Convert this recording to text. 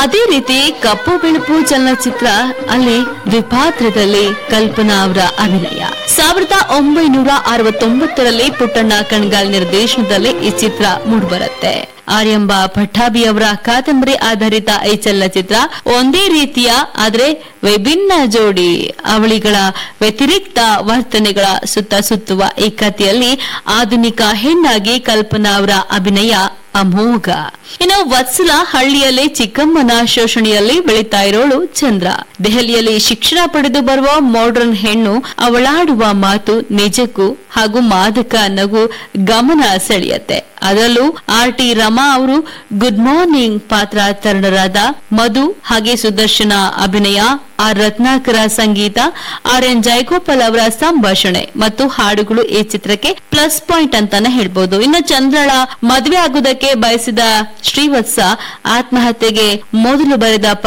ಅದೇ ರೀತಿ ಕಪ್ಪು ಬಿಳುಪು ಚಲನಚಿತ್ರ ಅಲ್ಲಿ ದ್ವಿಪಾತ್ರದಲ್ಲಿ ಕಲ್ಪನಾ ಅವರ ಅಭಿನಯ ಸಾವಿರದ ಒಂಬೈನೂರ ಅರವತ್ತೊಂಬತ್ತರಲ್ಲಿ ಪುಟ್ಟಣ್ಣ ಕಣ್ಗಾಲ್ ನಿರ್ದೇಶನದಲ್ಲಿ ಈ ಚಿತ್ರ ಮೂಡಿಬರುತ್ತೆ ಆರ್ಯಂಬ ಪಠಾಭಿ ಅವರ ಕಾದಂಬರಿ ಆಧಾರಿತ ಈ ಚಲನಚಿತ್ರ ಒಂದೇ ರೀತಿಯ ಆದ್ರೆ ವಿಭಿನ್ನ ಜೋಡಿ ಅವಳಿಗಳ ವ್ಯತಿರಿಕ್ತ ವರ್ತನೆಗಳ ಸುತ್ತ ಸುತ್ತುವ ಈ ಕಥೆಯಲ್ಲಿ ಆಧುನಿಕ ಹೆಣ್ಣಾಗಿ ಕಲ್ಪನಾ ಅವರ ಅಭಿನಯ ಅಮೋಘ ಇನ್ನು ವತ್ಸಲ ಹಳ್ಳಿಯಲ್ಲಿ ಚಿಕ್ಕಮ್ಮನ ಶೋಷಣೆಯಲ್ಲಿ ಬೆಳೀತಾ ಇರೋಳು ಚಂದ್ರ ದೆಹಲಿಯಲ್ಲಿ ಶಿಕ್ಷಣ ಪಡೆದು ಬರುವ ಮಾಡರ್ನ್ ಹೆಣ್ಣು ಅವಳಾಡುವ ಮಾತು ನಿಜಕ್ಕೂ ಹಾಗೂ ಮಾದಕ ನಗು ಗಮನ ಸೆಳೆಯತ್ತೆ ಅದರಲ್ಲೂ ಆರ್ ಟಿ ರಮಾ ಅವರು ಗುಡ್ ಮಾರ್ನಿಂಗ್ ಪಾತ್ರ ತರುಣರಾದ ಮಧು ಹಾಗೆ ಸುದರ್ಶನ ಅಭಿನಯ ಆರ್ ರತ್ನಾಕರ ಸಂಗೀತ ಆರ್ ಎನ್ ಜಯಗೋಪಾಲ್ ಅವರ ಸಂಭಾಷಣೆ ಮತ್ತು ಹಾಡುಗಳು ಈ ಚಿತ್ರಕ್ಕೆ ಪ್ಲಸ್ ಪಾಯಿಂಟ್ ಅಂತಾನೆ ಹೇಳ್ಬೋದು ಇನ್ನು ಚಂದ್ರಳ ಮದುವೆ ಆಗುವುದಕ್ಕೆ ಬಯಸಿದ ಶ್ರೀವತ್ಸ ಆತ್ಮಹತ್ಯೆಗೆ ಮೊದಲು ಬರೆದ